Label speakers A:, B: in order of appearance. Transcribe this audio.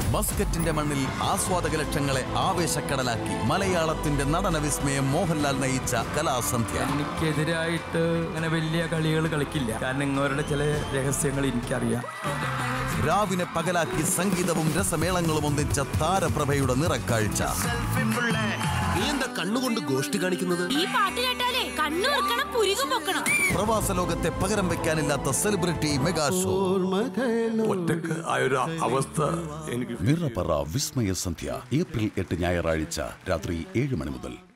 A: മസ്കറ്റിന്റെ മണ്ണിൽ ആസ്വാദക ലക്ഷങ്ങളെ ആവേശക്കടലാക്കി മലയാളത്തിന്റെ നടന വിസ്മയം മോഹൻലാൽ നയിച്ച കലാസന്ധ്യ
B: എനിക്കെതിരായിട്ട് അങ്ങനെ വലിയ കളികൾ കളിക്കില്ല കാരണം ഇങ്ങവരുടെ ചില രഹസ്യങ്ങൾ എനിക്കറിയാം
A: രാവിനെ പകലാക്കി സംഗീതവും രസമേളങ്ങളും ഒന്നിച്ച താരപ്രഭയുടെ നിറക്കാഴ്ച
C: നീ എന്താ കണ്ണുകൊണ്ട് ഗോഷ്ടി കാണിക്കുന്നത്
D: ഈ പാട്ട് കേട്ടാലേ കണ്ണു വെക്കണം പുരികം പൊക്കണം
A: പ്രവാസ ലോകത്തെ പകരം വെക്കാനില്ലാത്ത സെലിബ്രിറ്റി മെഗാ ഷോ
B: ഒറ്റക്ക് ആ ഒരു അവസ്ഥ എനിക്ക്
E: നിറപറ വിസ്മയ സന്ധ്യ ഏപ്രിൽ എട്ട് ഞായറാഴ്ച രാത്രി ഏഴ് മണി മുതൽ